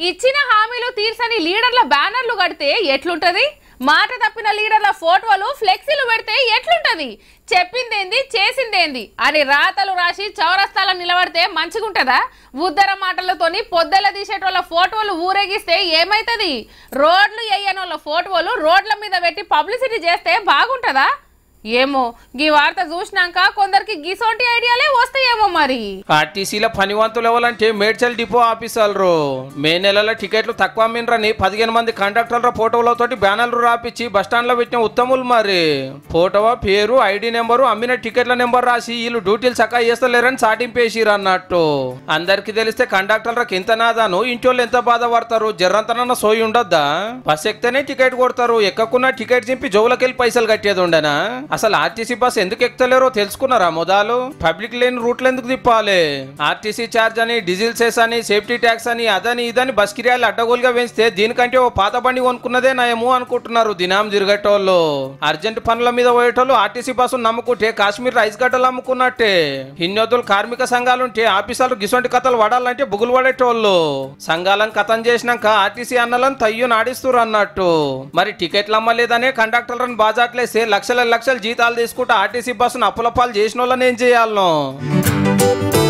ఇచ్చిన హామీలు తీర్చని లీడర్ల బ్యానర్లు కడితే ఎట్లుంటది మాట తప్పిన లీడర్ల ఫోటోలు ఫ్లెక్సీలు పెడితే ఎట్లుంటది చెప్పిందేంది చేసిందేంది అని రాతలు రాసి చౌరస్తాలో నిలబడితే మంచిగుంటదా ఉద్దర మాటలతోని పొద్దెల తీసేటోళ్ళ ఫోటోలు ఊరేగిస్తే ఏమైతది రోడ్లు వేయనోళ్ళ ఫోటోలు రోడ్ల మీద పెట్టి పబ్లిసిటీ చేస్తే బాగుంటదా ఏమో గీ వార్త చూసినాక కొందరికి గిసోంటి ఐడియాలే వస్తాయేమో మరి ఆర్టీసీల పనివంతులు ఎవరంటే మేడ్చల్ డిపో ఆఫీసర్లు మే నెలలో టికెట్లు తక్కువ మినరని పదిహేను మంది కండక్టర్ల ఫోటోలతోటి బ్యానర్లు రాపిచ్చి బస్టాండ్లో పెట్టిన ఉత్తములు మరి ఫోటో పేరు ఐడి నెంబరు అమ్మిన టికెట్ల నెంబర్ రాసి వీళ్ళు డ్యూటీలు చక్కగా చేస్తలేరని చాటింపేసిరు అన్నట్టు అందరికి తెలిస్తే కండక్టర్లకు ఎంత నాదాను ఇంటోళ్ళు ఎంత బాధపడతారు జర్రంతనన్న సోయి ఉండొద్దా బస్ ఎక్కితేనే టికెట్ కొడతారు ఎక్కకున్న టికెట్ చింపి జోవులకెళ్ళి పైసలు కట్టేది ఉండనా అసలు ఆర్టీసీ బస్ ఎందుకు ఎక్కుతలేరో తెలుసుకున్నారా మొదలు పబ్లిక్ లేని రూట్లు ఎందుకు తిప్పాలి ఆర్టీసీ ఛార్జ్ అని డీజిల్ సెస్ అని సేఫ్టీ ట్యాక్స్ అని అదని ఇదని బస్ కిరాయిలు అడ్డగోలుగా పెంచితే దీనికంటే ఓ పాత బండి కొనుక్కున్నదే నయము అనుకుంటున్నారు దినాం తిరగటోళ్ళు అర్జెంట్ పనుల మీద పోయేటోళ్ళు ఆర్టీసీ బస్సు నమ్ముకుంటే కాశ్మీర్ రైస్ గడ్డలు అమ్ముకున్నట్టే హిన్నోతులు కార్మిక సంఘాలుంటే ఆఫీసర్లు గిసొంటి కథలు వాడాలంటే బుగులు పడేటోళ్ళు సంఘాలను కథం చేసినాక ఆర్టీసీ అన్నలను తయ్యు నాడిస్తురు అన్నట్టు మరి టికెట్లు అమ్మలేదనే కండక్టర్లను బాజాట్లేస్తే లక్షల లక్షల జీతాలు తీసుకుంటూ ఆర్టీసీ బస్సును అప్పులపాలు చేసిన వాళ్ళని ఏం చేయాలను